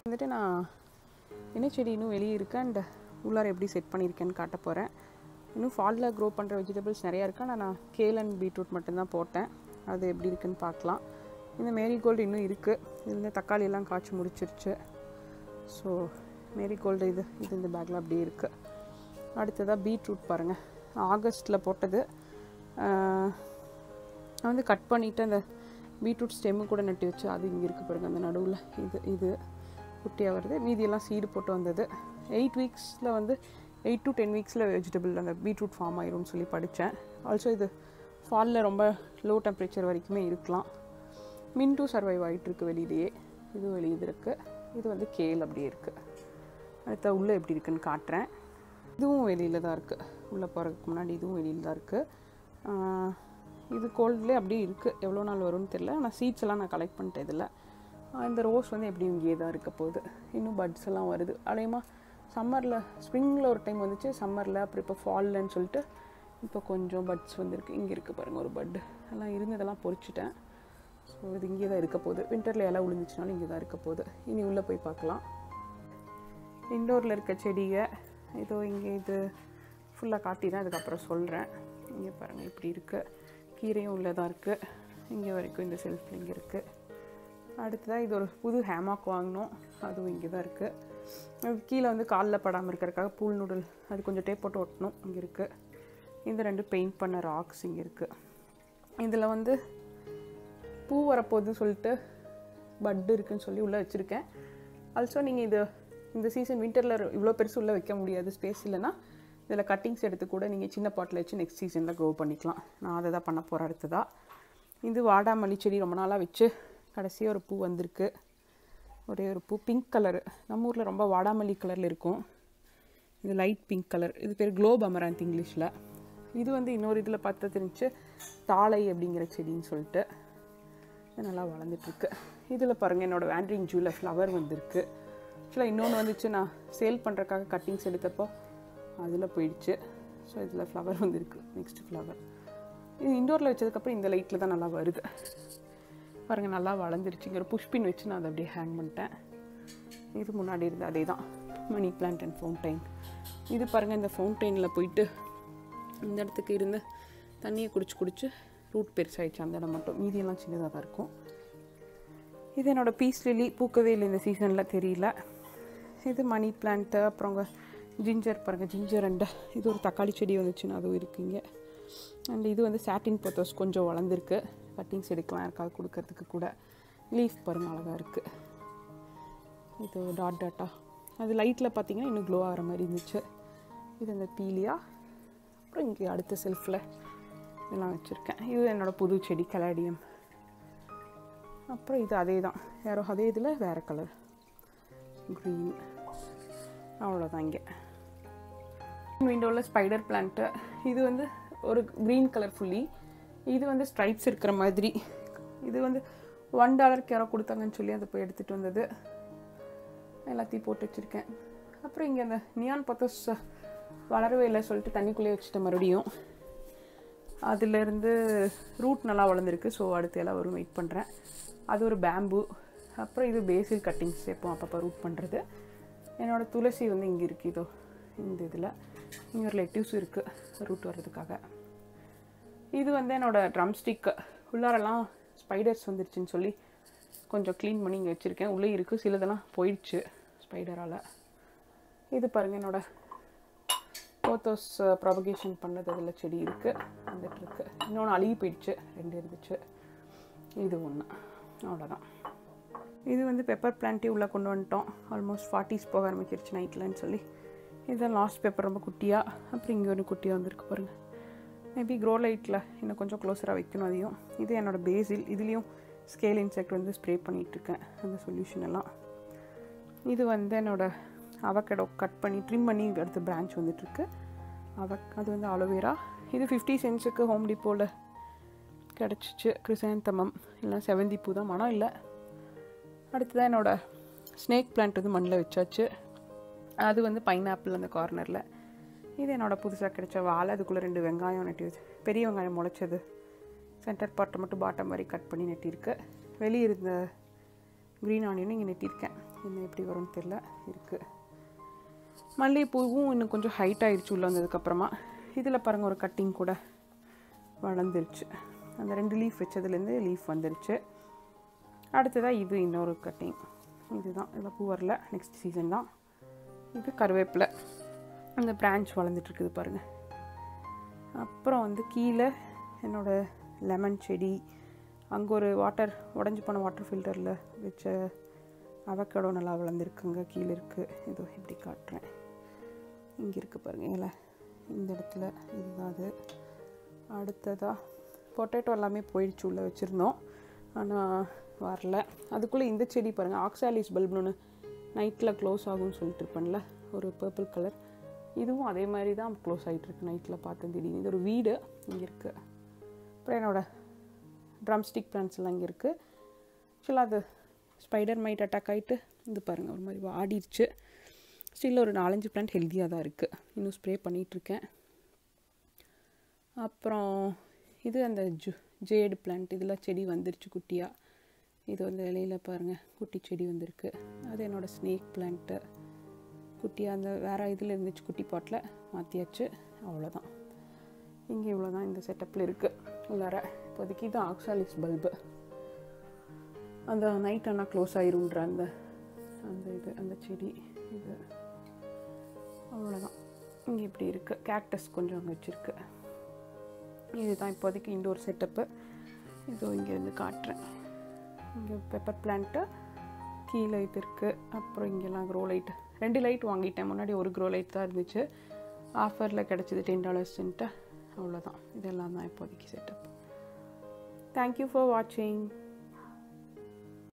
வந்துட்டு நான் என்ன செடி இன்னும் வெளியே இருக்கு அண்ட் உள்ளார எப்படி செட் பண்ணியிருக்கேன்னு காட்ட போகிறேன் இன்னும் ஃபாலில் க்ரோ பண்ணுற வெஜிடபிள்ஸ் நிறையா இருக்கு ஆனால் நான் கேல் அண்ட் பீட்ரூட் மட்டும்தான் போட்டேன் அது எப்படி இருக்குன்னு பார்க்கலாம் இந்த மேரிகோல்டு இன்னும் இருக்குது இதில் தக்காளி எல்லாம் காய்ச்சி முடிச்சிருச்சு ஸோ மேரிகோல்டு இது இது இந்த பேக்கில் அப்படியே இருக்குது அடுத்ததாக பீட்ரூட் பாருங்கள் ஆகஸ்ட்டில் போட்டது ஆஹ், நான் வந்து கட் பண்ணிவிட்டு அந்த பீட்ரூட் ஸ்டெம்மு கூட நட்டி வச்சு அது இங்கே இருக்குது பாருங்கள் அந்த நடுவில் இது இது குட்டியாக வருது மீதியெல்லாம் சீடு போட்டு வந்தது எயிட் வீக்ஸில் வந்து எயிட் டு டென் வீக்ஸில் வெஜிடபிள் அந்த பீட்ரூட் ஃபார்ம் ஆயிரும்னு சொல்லி படித்தேன் ஆல்சோ இது ஃபாலில் ரொம்ப லோ டெம்பரேச்சர் வரைக்குமே இருக்கலாம் மின்ட்டும் சர்வைவ் ஆகிட்டு இருக்கு வெளியிலேயே இது வெளியே இருக்குது இது வந்து கேல் அப்படியே இருக்குது அடுத்த உள்ளே எப்படி இருக்குன்னு காட்டுறேன் இதுவும் வெளியில் தான் இருக்குது உள்ளே போகிறதுக்கு முன்னாடி இதுவும் வெளியில் தான் இருக்குது இது கோல்ட்லேயே அப்படியே இருக்குது எவ்வளோ நாள் வரும்னு தெரியல ஆனால் சீட்ஸ் எல்லாம் நான் கலெக்ட் பண்ணிட்டேன் இதில் இந்த ரோஸ் வந்து எப்படி இங்கேயே தான் இருக்க போகுது இன்னும் பட்ஸ் எல்லாம் வருது அடையமா சம்மரில் ஸ்ப்ரிங்கில் ஒரு டைம் வந்துச்சு சம்மரில் அப்புறம் இப்போ ஃபால்லன்னு சொல்லிட்டு இப்போ கொஞ்சம் பட்ஸ் வந்திருக்கு இங்கே இருக்குது பாருங்கள் ஒரு பட்டு எல்லாம் இருந்ததெல்லாம் பொறிச்சிட்டேன் ஸோ இது இங்கே தான் இருக்க போகுது வின்டரில் இலை விழுந்துச்சுனாலும் இங்கே தான் இருக்க போகுது இனி உள்ளே போய் பார்க்கலாம் இண்டோரில் இருக்க செடியை ஏதோ இங்கே இது ஃபுல்லாக காட்டிதான் அதுக்கப்புறம் சொல்கிறேன் இங்கே பாருங்கள் இப்படி இருக்குது கீரையும் உள்ளே தான் இருக்குது இங்கே வரைக்கும் இந்த செல்ஃபில் இங்கே இருக்குது அடுத்ததாக இது ஒரு புது ஹேமாக் வாங்கினோம் அதுவும் இங்கே தான் இருக்குது கீழே வந்து காலில் படாமல் இருக்கிறதுக்காக பூல் நூடுல் அது கொஞ்சம் டேப் போட்டு ஒட்டணும் இங்கே இருக்குது இந்த ரெண்டு பெயிண்ட் பண்ண ராக்ஸ் இங்கே இருக்குது இதில் வந்து பூ வரப்போகுதுன்னு சொல்லிட்டு பட்டு இருக்குன்னு சொல்லி உள்ளே வச்சுருக்கேன் ஆல்சோ நீங்கள் இது இந்த சீசன் வின்டரில் இவ்வளோ பெருசு உள்ளே வைக்க முடியாது ஸ்பேஸ் இல்லைன்னா இதில் கட்டிங்ஸ் எடுத்து கூட நீங்கள் சின்ன பாட்டில் வச்சு நெக்ஸ்ட் சீசனில் க்ரோ பண்ணிக்கலாம் நான் அதை தான் பண்ண போகிறேன் அடுத்ததா இது வாடாமல்லி செடி ரொம்ப நாளாக வச்சு கடைசியாக ஒரு பூ வந்திருக்கு ஒரே ஒரு பூ பிங்க் கலரு நம்ம ஊரில் ரொம்ப வாடாமல்லி கலரில் இருக்கும் இது லைட் பிங்க் கலர் இது பேர் குளோப் அமராந்த் இங்கிலீஷில் இது வந்து இன்னொரு இதில் பார்த்தா தெரிஞ்சு தாளை அப்படிங்கிற செடின்னு சொல்லிட்டு இது நல்லா வளர்ந்துட்டுருக்கு இதில் பாருங்கள் என்னோடய வேண்ட்ரிங் ஜூவில் ஃப்ளவர் வந்திருக்கு ஆக்சுவலாக இன்னொன்று வந்துச்சு நான் சேல் பண்ணுறக்காக கட்டிங்ஸ் எடுத்தப்போ அதில் போயிடுச்சு ஸோ இதில் ஃப்ளவர் வந்திருக்கு நெக்ஸ்ட் ஃப்ளவர் இது இண்டோரில் வச்சதுக்கப்புறம் இந்த லைட்டில் தான் நல்லா வருது பாருங்கள் நல்லா வளர்ந்துருச்சு இங்கே ஒரு புஷ்பின் வச்சு நான் அதை அப்படியே ஹேங் பண்ணிட்டேன் இது முன்னாடி இருந்த அதே தான் மணி பிளான்ட் அண்ட் ஃபவுண்டைன் இது பாருங்கள் இந்த ஃபவுண்டைனில் போயிட்டு இந்த இடத்துக்கு இருந்து தண்ணியை குடிச்சு குடிச்சு ரூட் பெருசாகிடுச்சு அந்த இடம் மட்டும் மீதியெல்லாம் சின்னதாக தான் இருக்கும் இது என்னோட பீஸ் லில்லி பூக்கவே இல்லை இந்த சீசனில் தெரியல இது மணி பிளான்ட்டு அப்புறம் அங்கே ஜிஞ்சர் பாருங்கள் ஜிஞ்சர் அண்ட் இது ஒரு தக்காளி செடி வந்துச்சுன்னு அதுவும் இருக்குங்க அண்ட் இது வந்து சாட்டின் பொத்தோஸ் கொஞ்சம் வளர்ந்துருக்கு கட்டிங்ஸ் எடுக்கலாம் யாருக்காவது கொடுக்கறதுக்கு கூட லீஃப் பாருங்கள் அழகாக இருக்குது இது டாட் டாட்டா அது லைட்டில் பார்த்தீங்கன்னா இன்னும் க்ளோ ஆகிற மாதிரி இருந்துச்சு இது அந்த பீலியா அப்புறம் இங்கே அடுத்த செல்ஃபில் இதெல்லாம் வச்சுருக்கேன் இது என்னோடய புது செடி கலாடியம் அப்புறம் இது அதே தான் வேறு அதே இதில் வேறு கலர் க்ரீன் அவ்வளோதான் இங்கே விண்டோவில் ஸ்பைடர் பிளான்ட்டு இது வந்து ஒரு க்ரீன் கலர் ஃபுல்லி இது வந்து ஸ்ட்ரைப்ஸ் இருக்கிற மாதிரி இது வந்து ஒன் டாலருக்கு யாரோ கொடுத்தாங்கன்னு சொல்லி அதை போய் எடுத்துகிட்டு வந்தது எல்லாத்தையும் போட்டு வச்சுருக்கேன் அப்புறம் இங்கே அந்த நியான் பத்தோஸ் வளரவே இல்லை சொல்லிட்டு தண்ணிக்குள்ளேயே வச்சுட்டேன் மறுபடியும் அதுலேருந்து ரூட் நல்லா வளர்ந்துருக்கு ஸோ அடுத்து எல்லாம் வரும் வெயிட் பண்ணுறேன் அது ஒரு பேம்பு அப்புறம் இது பேசில் கட்டிங்ஸ் எப்போ அப்பப்போ ரூட் பண்ணுறது என்னோடய துளசி வந்து இங்கே இருக்குது இதோ இந்த இதில் இங்கே ஒரு லெட்டிவ்ஸ் இருக்குது ரூட் வர்றதுக்காக இது வந்து என்னோடய ட்ரம் ஸ்டிக்கு உள்ளாரெல்லாம் ஸ்பைடர்ஸ் வந்துருச்சுன்னு சொல்லி கொஞ்சம் க்ளீன் பண்ணி இங்கே வச்சுருக்கேன் உள்ளே இருக்குது சிலதெல்லாம் போயிடுச்சு ஸ்பைடரால் இது பாருங்கள் என்னோட போத்தோஸ் ப்ராபகேஷன் பண்ணது அதில் செடி இருக்குது வந்துட்டு இருக்கு இன்னொன்று அழுகி போயிடுச்சு ரெண்டு இருந்துச்சு இது ஒன்று அவ்வளோதான் இது வந்து பெப்பர் பிளான்ட்டே உள்ளே கொண்டு வந்துட்டோம் ஆல்மோஸ்ட் ஃபார்ட்டிஸ் போக ஆரம்பிச்சிருச்சு நைட்லன்னு சொல்லி இதுதான் லாஸ்ட் பேப்பர் ரொம்ப குட்டியாக அப்புறம் இங்கே ஒரு குட்டியாக வந்திருக்கு பாருங்கள் மேபி க்ரோ லைட்டில் இன்னும் கொஞ்சம் க்ளோஸராக வைக்கணும் அதையும் இது என்னோடய பேசில் இதுலேயும் ஸ்கேல் இன்செக்ட் வந்து ஸ்ப்ரே பண்ணிகிட்ருக்கேன் அந்த சொல்யூஷன் எல்லாம் இது வந்து என்னோடய அவக்கடோ கட் பண்ணி ட்ரிம் பண்ணி அடுத்த பிரான்ச் வந்துட்டுருக்கு அவக் அது வந்து அலோவேரா இது ஃபிஃப்டி சென்ட்ஸுக்கு ஹோம் டிப்போவில் கிடச்சிச்சு கிறிசாந்தமம் இல்லை செவந்தி பூ தான் மனம் இல்லை அடுத்ததான் என்னோடய ஸ்னேக் பிளான்ட் வந்து மண்ணில் வச்சாச்சு அது வந்து பைனாப்பிள் அந்த கார்னரில் இது என்னோடய புதுசாக கிடைச்ச வாழை அதுக்குள்ளே ரெண்டு வெங்காயம் நட்டி வச்சு பெரிய வெங்காயம் முளைச்சது சென்டர் பார்ட்டை மட்டும் பாட்டம் மாதிரி கட் பண்ணி நட்டியிருக்கு வெளியே இருந்த க்ரீன் ஆனியனும் இங்கே நட்டியிருக்கேன் என்ன எப்படி வரும்னு தெரில இருக்குது மல்லிகைப்பூவும் இன்னும் கொஞ்சம் ஹைட் ஆயிடுச்சு உள்ள வந்ததுக்கப்புறமா இதில் பாருங்கள் ஒரு கட்டிங் கூட வளர்ந்துருச்சு அந்த ரெண்டு லீஃப் வச்சதுலேருந்து லீஃப் வந்துருச்சு அடுத்ததாக இது இன்னொரு கட்டிங் இதுதான் இதில் பூ வரல நெக்ஸ்ட் சீசன் தான் இது கருவேப்பிலை அந்த பிரான்ச் வளர்ந்துட்டுருக்குது பாருங்கள் அப்புறம் வந்து கீழே என்னோடய லெமன் செடி அங்கே ஒரு வாட்டர் உடஞ்சி போன வாட்டர் ஃபில்டரில் வச்ச அவக்கடோ நல்லா வளர்ந்துருக்குங்க கீழே இருக்குது இதோ இப்படி காட்டுறேன் இங்கே இருக்குது பாருங்கள் இலை இந்த இடத்துல இதுதான் அது அடுத்ததாக பொட்டேட்டோ எல்லாமே போயிடுச்சு உள்ளே வச்சுருந்தோம் ஆனால் வரல அதுக்குள்ளே இந்த செடி பாருங்கள் ஆக்சாலிஸ் பல்ப்னு ஒன்று நைட்டில் க்ளோஸ் ஆகும்னு சொல்லிட்டு இருப்பேன்ல ஒரு பர்பிள் கலர் இதுவும் அதே மாதிரி தான் க்ளோஸ் ஆகிட்டுருக்கு நைட்டில் பார்த்தேன் திடீர்னு இது ஒரு வீடு இங்கே இருக்குது அப்புறம் என்னோடய ட்ரம் ஸ்டிக் பிளான்ஸ் எல்லாம் இங்கே இருக்குது ஆக்சுவலாக அது ஸ்பைடர் மைட் அட்டாக் ஆகிட்டு இது பாருங்கள் ஒரு மாதிரி வாடிடுச்சு ஸ்டில் ஒரு நாலஞ்சு பிளான்ட் ஹெல்த்தியாக தான் இருக்குது இன்னும் ஸ்ப்ரே பண்ணிகிட்ருக்கேன் அப்புறம் இது அந்த ஜு ஜேடு பிளான்ட் இதில் செடி வந்துருச்சு குட்டியாக இது வந்து இலையில பாருங்கள் குட்டி செடி வந்திருக்கு அது என்னோடய ஸ்னேக் பிளான்ட்டு குட்டியாக அந்த வேறு இதில் இருந்துச்சு குட்டி பாட்டில் மாற்றியாச்சு அவ்வளோதான் இங்கே இவ்வளோ தான் இந்த செட்டப்பில் இருக்குது உள்ளார இப்போதைக்கு இது ஆக்சாலிஸ் பல்பு அந்த நைட் ஆனால் க்ளோஸ் ஆயிருன்ற அந்த அந்த இது அந்த செடி இது அவ்வளோதான் இங்கே இப்படி இருக்குது கேக்டஸ் கொஞ்சம் அங்கே வச்சுருக்கு இதுதான் இப்போதைக்கு இண்டோர் செட்டப்பு இதோ இங்கேருந்து காட்டுறேன் இங்கே பெப்பர் பிளான்ட்டு கீழே இது இருக்குது அப்புறம் இங்கெல்லாம் க்ரோ லைட் ரெண்டு லைட் வாங்கிட்டேன் முன்னாடி ஒரு க்ரோ லைட் தான் இருந்துச்சு ஆஃபரில் கிடச்சிது டென் டாலர்ஸ்ன்ட்டு அவ்வளோதான் இதெல்லாம் தான் இப்போதைக்கு செட்டப் தேங்க்யூ ஃபார் வாட்சிங்